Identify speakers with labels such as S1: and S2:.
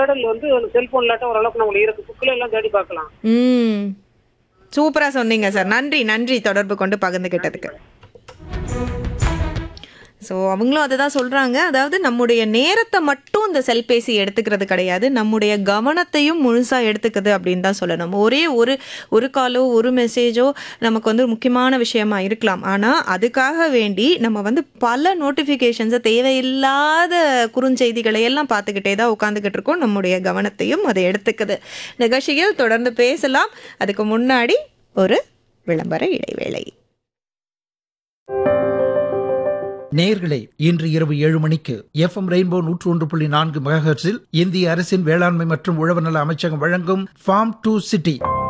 S1: தேடல் வந்து செல்போன் இல்லாட்ட ஓரளவுக்கு நம்மளுக்கு இருக்கு புக்கில் எல்லாம் தேடி பார்க்கலாம்
S2: ம் சூப்பரா சொன்னீங்க சார் நன்றி நன்றி தொடர்பு கொண்டு பகிர்ந்துகிட்டதுக்கு ஸோ அவங்களும் அதை தான் சொல்கிறாங்க அதாவது நம்முடைய நேரத்தை மட்டும் இந்த செல்பேசி எடுத்துக்கிறது கிடையாது நம்முடைய கவனத்தையும் முழுசாக எடுத்துக்குது அப்படின்னு தான் சொல்லணும் ஒரே ஒரு ஒரு காலோ ஒரு மெசேஜோ நமக்கு வந்து முக்கியமான விஷயமா இருக்கலாம் ஆனால் அதுக்காக வேண்டி நம்ம வந்து பல நோட்டிஃபிகேஷன்ஸை தேவையில்லாத குறுஞ்செய்திகளை எல்லாம் பார்த்துக்கிட்டே தான் உட்காந்துக்கிட்டு இருக்கோம் நம்முடைய கவனத்தையும் அதை எடுத்துக்குது நிகழ்ச்சியில் தொடர்ந்து பேசலாம் அதுக்கு முன்னாடி ஒரு விளம்பர இடைவேளை
S3: நேயர்களே இன்று இரவு ஏழு மணிக்கு எஃப்எம் ரெயின்போ நூற்று ஒன்று புள்ளி நான்கு மெகாஹெர்ட்ஸில் இந்திய அரசின் வேளாண்மை மற்றும் உழவு நல அமைச்சகம் வழங்கும் ஃபார்ம் டு சிட்டி